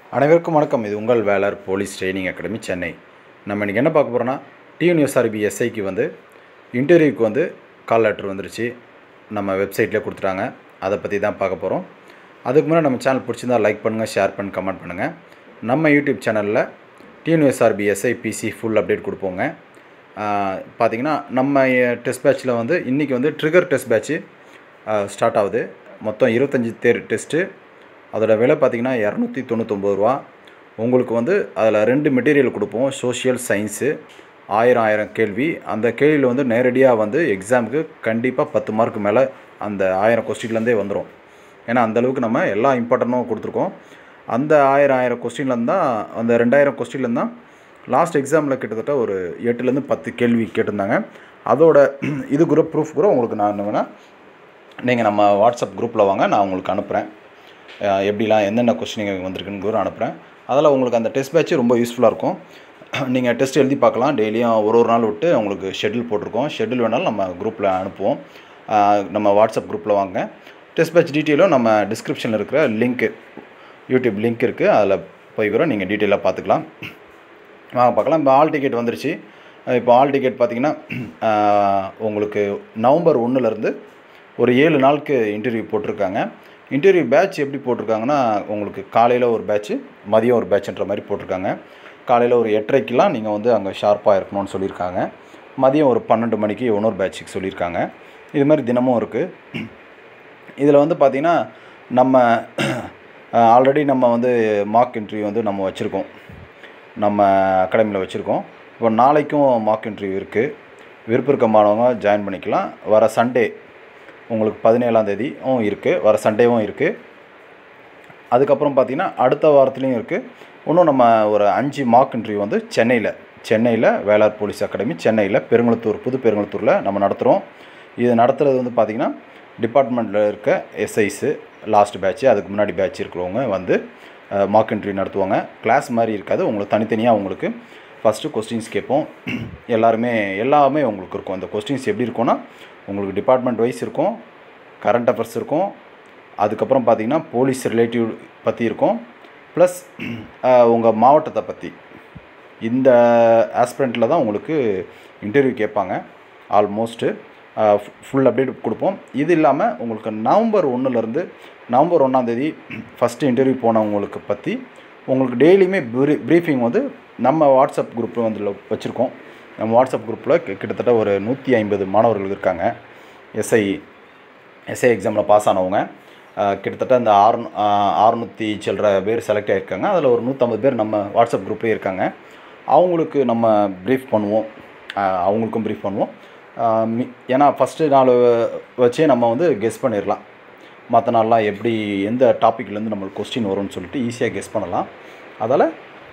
அனைவருக்கும் வணக்கம் இது உங்கள் Velar police training academy Chennai நம்ம இன்றைக்கி என்ன பார்க்க போகிறோன்னா டிஎன்யூஎஸ்ஆர்பி எஸ்ஐக்கு வந்து இன்டர்வியூக்கு வந்து கால் லெட்டர் வந்துருச்சு நம்ம வெப்சைட்லேயே கொடுத்துட்டாங்க அதை பற்றி தான் பார்க்க போகிறோம் அதுக்கு முன்னாடி நம்ம சேனல் பிடிச்சிருந்தா லைக் பண்ணுங்கள் ஷேர் பண்ணி கமெண்ட் பண்ணுங்கள் நம்ம யூடியூப் சேனலில் TNUSRB SI PC full update கொடுப்போங்க பார்த்தீங்கன்னா நம்ம டெஸ்ட் பேட்ச்சில் வந்து இன்றைக்கி வந்து ட்ரிகர் டெஸ்ட் பேட்ச்சு ஸ்டார்ட் ஆகுது மொத்தம் இருபத்தஞ்சி தேர் டெஸ்ட்டு அதோட விலை பார்த்திங்கன்னா இரநூத்தி தொண்ணூத்தொம்பது ரூபா உங்களுக்கு வந்து அதில் ரெண்டு மெட்டீரியல் கொடுப்போம் சோஷியல் சயின்ஸு ஆயிரம் ஆயிரம் கேள்வி அந்த கேள்வியில் வந்து நேரடியாக வந்து எக்ஸாமுக்கு கண்டிப்பாக பத்து மார்க் மேலே அந்த ஆயிரம் கொஸ்டின்லேருந்தே வந்துடும் ஏன்னா அந்தளவுக்கு நம்ம எல்லா இம்பார்ட்டண்ட்டும் கொடுத்துருக்கோம் அந்த ஆயிரம் ஆயிரம் கொஸ்டின்லேருந்து தான் அந்த ரெண்டாயிரம் கொஸ்டின்லேருந்து தான் லாஸ்ட் எக்ஸாமில் கிட்டத்தட்ட ஒரு எட்டுலேருந்து பத்து கேள்வி கேட்டிருந்தாங்க அதோட இது கூட ப்ரூஃப் கூட உங்களுக்கு நான் என்ன வேணால் நீங்கள் நம்ம வாட்ஸ்அப் குரூப்பில் வாங்க நான் உங்களுக்கு அனுப்புகிறேன் அஹ் எப்படிலாம் என்னென்ன கொஸ்டின் வந்திருக்குன்னு கூட அனுப்புகிறேன் அதில் உங்களுக்கு அந்த டெஸ்ட் பேட்ச் ரொம்ப யூஸ்ஃபுல்லாக இருக்கும் நீங்கள் டெஸ்ட் எழுதி பார்க்கலாம் டெய்லியும் ஒரு ஒரு நாள் விட்டு உங்களுக்கு ஷெட்யூல் போட்டிருக்கோம் ஷெட்யூல் வேணாலும் நம்ம குரூப்பில் அனுப்புவோம் அஹ் நம்ம வாட்ஸ்அப் குரூப்பில் வாங்க டெஸ்ட் பேட்ச் டீட்டெயிலும் நம்ம டிஸ்கிரிப்ஷனில் இருக்கிற லிங்க்கு யூடியூப் லிங்க் இருக்குது அதில் போய் கூட நீங்கள் டீட்டெயிலாக பார்த்துக்கலாம் வாங்க பார்க்கலாம் இப்போ ஆல் டிக்கெட் வந்துருச்சு இப்போ ஆல் டிக்கெட் பார்த்தீங்கன்னா ஆஹ், உங்களுக்கு நவம்பர் ஒன்றுலேருந்து ஒரு ஏழு நாளுக்கு இன்டர்வியூ போட்டிருக்காங்க இன்டர்வியூ பேட்ச் எப்படி போட்டிருக்காங்கன்னா உங்களுக்கு காலையில் ஒரு பேட்ச்சு மதியம் ஒரு பேட்ச்ன்ற மாதிரி போட்டிருக்காங்க காலையில் ஒரு எட்டரைக்கெலாம் நீங்கள் வந்து அங்கே ஷார்ப்பாக இருக்கணும்னு சொல்லியிருக்காங்க மதியம் ஒரு பன்னெண்டு மணிக்கு இன்னொரு பேட்சுக்கு சொல்லியிருக்காங்க இது மாதிரி தினமும் இருக்குது இதில் வந்து பார்த்திங்கன்னா நம்ம ஆல்ரெடி நம்ம வந்து மார்க் இன்டர்வியூ வந்து நம்ம வச்சுருக்கோம் நம்ம அகாடமியில் வச்சுருக்கோம் இப்போ நாளைக்கும் மார்க் இன்டர்வியூ இருக்குது விருப்ப இருக்க மாணவங்க ஜாயின் பண்ணிக்கலாம் வர சண்டே உங்களுக்கு பதினேழாம் தேதியும் இருக்குது வர சண்டேவும் இருக்குது அதுக்கப்புறம் பார்த்திங்கன்னா அடுத்த வாரத்துலேயும் இருக்குது இன்னும் நம்ம ஒரு அஞ்சு மார்க் இன்டர்வியூ வந்து சென்னையில் சென்னையில் வேளார் போலீஸ் அகாடமி சென்னையில் பெருங்குளத்தூர் புது பெருங்குளத்தூரில் நம்ம நடத்துகிறோம் இது நடத்துகிறது வந்து பார்த்திங்கன்னா டிபார்ட்மெண்ட்டில் இருக்க எஸ்ஐஸு லாஸ்ட் பேட்ச்சு அதுக்கு முன்னாடி பேட்ச் இருக்கிறவங்க வந்து மார்க் இன்டர்வியூ நடத்துவாங்க கிளாஸ் மாதிரி இருக்காது உங்களுக்கு தனித்தனியாக உங்களுக்கு ஃபஸ்ட்டு கொஸ்டின்ஸ் கேட்போம் எல்லாருமே எல்லாமே உங்களுக்கு இருக்கும் அந்த கொஸ்டின்ஸ் எப்படி இருக்கும்னா உங்களுக்கு டிபார்ட்மெண்ட் வைஸ் இருக்கும் கரண்ட் அஃபேர்ஸ் இருக்கும் அதுக்கப்புறம் பார்த்தீங்கன்னா போலீஸ் ரிலேட்டிவ் பற்றி இருக்கும் ப்ளஸ் உங்கள் மாவட்டத்தை பற்றி இந்த ஆஸ்பிரண்ட்டில் தான் உங்களுக்கு இன்டர்வியூ கேட்பாங்க ஆல்மோஸ்ட்டு ஃபுல் அப்டேட் கொடுப்போம் இது இல்லாமல் உங்களுக்கு நவம்பர் ஒன்றுலேருந்து நவம்பர் ஒன்றாந்தேதி ஃபஸ்ட்டு இன்டர்வியூ போனவங்களுக்கு பற்றி உங்களுக்கு டெய்லியுமே ப்ரீ ப்ரீஃபிங் வந்து நம்ம வாட்ஸ்அப் குரூப்பில் வந்து வச்சுருக்கோம் நம்ம வாட்ஸ்அப் குரூப்பில் கிட்டத்தட்ட ஒரு நூற்றி ஐம்பது மாணவர்கள் இருக்காங்க எஸ்ஐ எஸ்ஐ எக்ஸாமில் பாஸ் ஆனவங்க அஹ், கிட்டத்தட்ட அந்த ஆறு அறுநூற்றி சில்லற பேர் செலக்ட் ஆகியிருக்காங்க அதில் ஒரு நூற்றம்பது பேர் நம்ம வாட்ஸ்அப் குரூப்லேயே இருக்காங்க அவங்களுக்கு நம்ம ப்ரீஃப் பண்ணுவோம் அஹ், அவங்களுக்கும் ப்ரீஃப் பண்ணுவோம் அஹ், மி- ஏன்னா ஃபஸ்ட்டு நாள் வச்சே நம்ம வந்து கெஸ் பண்ணிடலாம் மற்ற நாள்லாம் எப்படி எந்த டாப்பிக்லேருந்து நம்மளுக்கு கொஸ்டின் வரும்னு சொல்லிட்டு ஈஸியாக கெஸ் பண்ணலாம் அதால்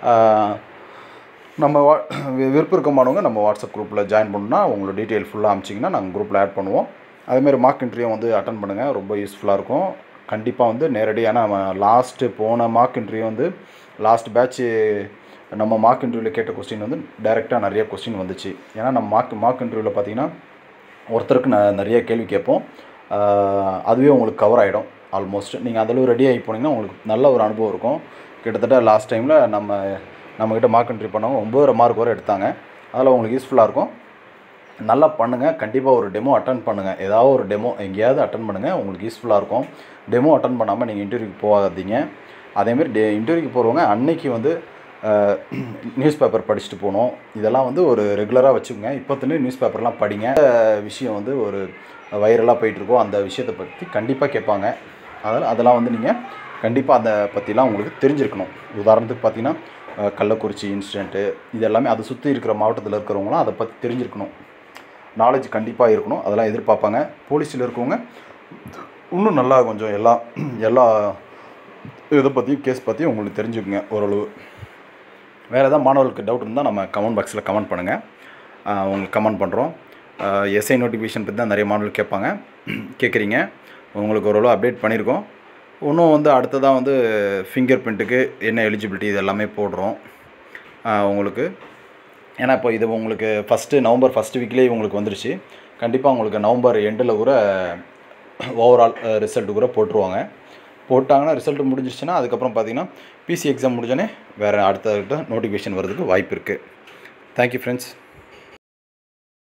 நம்ம வா வி- விருப்பம் இருக்கமானவங்க நம்ம வாட்ஸ்அப் குரூப்பில் ஜாயின் பண்ணணும்னா உங்களோட டீட்டெயில் ஃபுல்லாக அமிச்சிங்கன்னா நாங்கள் குரூப்பில் ஆட் பண்ணுவோம் அதேமாதிரி மார்க் இன்டர்வியூ வந்து அட்டன் பண்ணுங்கள் ரொம்ப யூஸ்ஃபுல்லாக இருக்கும் கண்டிப்பாக வந்து நேரடியாக நம்ம லாஸ்ட்டு போன மார்க் இன்டர்வியூ வந்து லாஸ்ட் பேட்ச்சு நம்ம மார்க் இன்டர்வியூவில் கேட்ட கொஸ்டின் வந்து டைரெக்டாக நிறைய கொஸ்டின் வந்துச்சு ஏன்னா நம்ம மார்க் மார்க் இன்டர்வியூவில் பார்த்தீங்கன்னா ஒருத்தருக்கு ந நிறைய கேள்வி கேட்போம் ஆஹ் அதுவே உங்களுக்கு கவர் ஆகிடும் ஆல்மோஸ்ட் நீங்கள் அதில் ரெடி ஆகி போனீங்கன்னா உங்களுக்கு நல்ல ஒரு அனுபவம் இருக்கும் கிட்டத்தட்ட லாஸ்ட் டைமில் நம்ம நம்மக்கிட்ட மார்க் என்ட்ரி பண்ணவங்க ஒம்பது மார்க் வரை எடுத்தாங்க அதில் உங்களுக்கு யூஸ்ஃபுல்லாக இருக்கும் நல்லா பண்ணுங்கள் கண்டிப்பாக ஒரு டெமோ அட்டன் பண்ணுங்கள் ஏதாவது ஒரு டெமோ எங்கேயாவது அட்டன் பண்ணுங்கள் உங்களுக்கு யூஸ்ஃபுல்லாக இருக்கும் டெமோ அட்டன் பண்ணாமல் நீங்கள் இன்டர்வியூக்கு போகாதீங்க அதேமாரி டே இன்டர்வியூக்கு போகிறவங்க அன்னைக்கு வந்து நியூஸ் பேப்பர் படிச்சுட்டு போகணும் இதெல்லாம் வந்து ஒரு ரெகுலராக வச்சுக்கோங்க இப்போத்துலேயே நியூஸ் பேப்பர்லாம் படிங்க இந்த விஷயம் வந்து ஒரு வைரலாக போயிட்டுருக்கோம் அந்த விஷயத்தை பற்றி கண்டிப்பாக கேட்பாங்க அதனால் அதெல்லாம் வந்து நீங்கள் கண்டிப்பாக அதை பற்றிலாம் உங்களுக்கு தெரிஞ்சிருக்கணும் உதாரணத்துக்கு பார்த்தீங்கன்னா அஹ், கள்ளக்குறிச்சி இன்சிடென்ட்டு இது எல்லாமே அதை சுற்றி இருக்கிற மாவட்டத்தில் இருக்கிறவங்களாம் அதை பற்றி தெரிஞ்சிருக்கணும் நாலேஜ் கண்டிப்பாக இருக்கணும் அதெல்லாம் எதிர்பார்ப்பாங்க போலீஸில் இருக்கவங்க இன்னும் நல்லா கொஞ்சம் எல்லா எல்லா இதை பற்றியும் கேஸ் பற்றியும் உங்களுக்கு தெரிஞ்சுக்குங்க ஓரளவு வேறு ஏதாவது மாணவர்களுக்கு டவுட் இருந்தால் நம்ம கமெண்ட் பாக்ஸில் கமெண்ட் பண்ணுங்கள் உங்களுக்கு கமெண்ட் பண்ணுறோம் எஸ்ஐ நோட்டிஃபிகேஷன் பற்றி தான் நிறைய மாணவர்கள் கேட்பாங்க கேட்குறீங்க உங்களுக்கு ஓரளவு அப்டேட் பண்ணியிருக்கோம் இன்னும் வந்து அடுத்ததாக வந்து ஃபிங்கர் பிரிண்ட்டுக்கு என்ன எலிஜிபிலிட்டி இது எல்லாமே போடுறோம் ஆஹ் உங்களுக்கு ஏன்னா இப்போ இது உங்களுக்கு ஃபஸ்ட்டு நவம்பர் ஃபஸ்ட்டு வீக்லேயே உங்களுக்கு வந்துருச்சு கண்டிப்பாக உங்களுக்கு நவம்பர் எண்டில் கூட ஓவரால் ரிசல்ட் கூட போட்டுருவாங்க போட்டாங்கன்னா ரிசல்ட் முடிஞ்சிருச்சுன்னா அதுக்கப்புறம் பார்த்தீங்கன்னா பிசி எக்ஸாம் முடிஞ்சோடனே வேறு அடுத்த நோட்டிஃபிகேஷன் வரதுக்கு வாய்ப்பு இருக்குது தேங்க்யூ ஃப்ரெண்ட்ஸ்